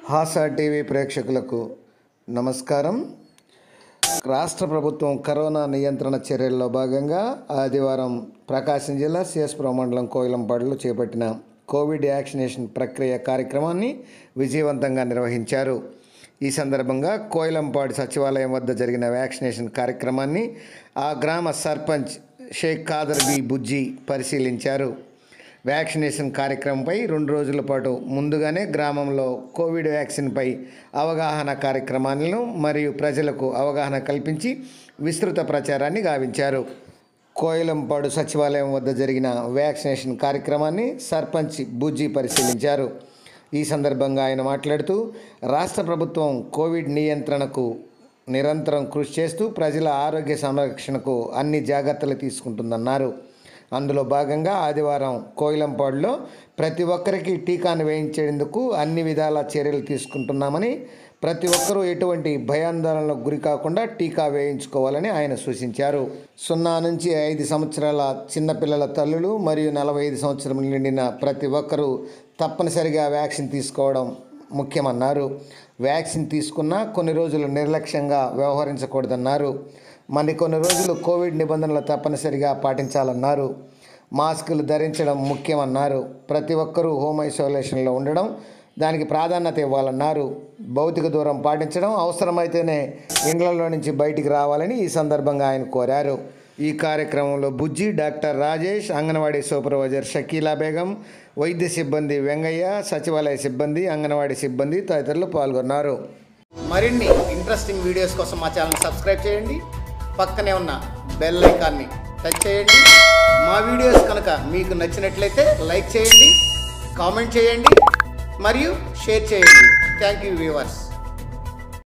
హాసా TV ప్రేక్షకులకు నమస్కారం రాష్ట్ర ప్రభుత్వం కరోనా నియంత్రణ చర్యల్లో భాగంగా ఆదివారం ప్రకాశం జిల్లా సిఎస్పురం మండలం కోయిలంపాడులో చేపట్టిన కోవిడ్ వ్యాక్సినేషన్ ప్రక్రియ కార్యక్రమాన్ని విజయవంతంగా నిర్వహించారు ఈ సందర్భంగా కోయిలంపాడు సచివాలయం వద్ద జరిగిన వ్యాక్సినేషన్ కార్యక్రమాన్ని ఆ గ్రామ సర్పంచ్ షేక్ ఖాదర్ బి బుజ్జి పరిశీలించారు వ్యాక్సినేషన్ కార్యక్రమంపై రెండు రోజుల పాటు ముందుగానే గ్రామంలో కోవిడ్ వ్యాక్సిన్పై అవగాహన కార్యక్రమాలను మరియు ప్రజలకు అవగాహన కల్పించి విస్తృత ప్రచారాన్ని గావించారు కోయిలంపాడు సచివాలయం వద్ద జరిగిన వ్యాక్సినేషన్ కార్యక్రమాన్ని సర్పంచ్ బుజ్జి పరిశీలించారు ఈ సందర్భంగా ఆయన మాట్లాడుతూ రాష్ట్ర ప్రభుత్వం కోవిడ్ నియంత్రణకు నిరంతరం కృషి చేస్తూ ప్రజల ఆరోగ్య సంరక్షణకు అన్ని జాగ్రత్తలు తీసుకుంటుందన్నారు అందులో భాగంగా ఆదివారం కోయిలంపాడులో ప్రతి ఒక్కరికి టీకాను వేయించేందుకు అన్ని విధాల చర్యలు తీసుకుంటున్నామని ప్రతి ఒక్కరూ ఎటువంటి భయాందోళనలకు గురి కాకుండా టీకా వేయించుకోవాలని ఆయన సూచించారు సున్నా నుంచి ఐదు సంవత్సరాల చిన్నపిల్లల తల్లులు మరియు నలభై ఐదు సంవత్సరం నిండిన ప్రతి ఒక్కరూ తప్పనిసరిగా వ్యాక్సిన్ తీసుకోవడం ముఖ్యమన్నారు వ్యాక్సిన్ తీసుకున్నా కొన్ని రోజులు నిర్లక్ష్యంగా వ్యవహరించకూడదన్నారు మరి కొన్ని రోజులు కోవిడ్ నిబంధనలు తప్పనిసరిగా పాటించాలన్నారు మాస్కులు ధరించడం ముఖ్యమన్నారు ప్రతి ఒక్కరూ హోమ్ ఐసోలేషన్లో ఉండడం దానికి ప్రాధాన్యత ఇవ్వాలన్నారు భౌతిక దూరం పాటించడం అవసరమైతేనే ఇండ్లలో నుంచి బయటికి రావాలని ఈ సందర్భంగా ఆయన కోరారు ఈ కార్యక్రమంలో బుజ్జి డాక్టర్ రాజేష్ అంగన్వాడీ సూపర్వైజర్ షకీలా బేగం వైద్య సిబ్బంది వెంగయ్య సచివాలయ సిబ్బంది అంగన్వాడీ సిబ్బంది తదితరులు పాల్గొన్నారు మరిన్ని ఇంట్రెస్టింగ్ వీడియోస్ కోసం మా ఛానల్ సబ్స్క్రైబ్ చేయండి పక్కనే ఉన్న బెల్ ఐకాన్ని టచ్ చేయండి మా వీడియోస్ కనుక మీకు నచ్చినట్లయితే లైక్ చేయండి కామెంట్ చేయండి మరియు షేర్ చేయండి థ్యాంక్ యూ వ్యూవర్స్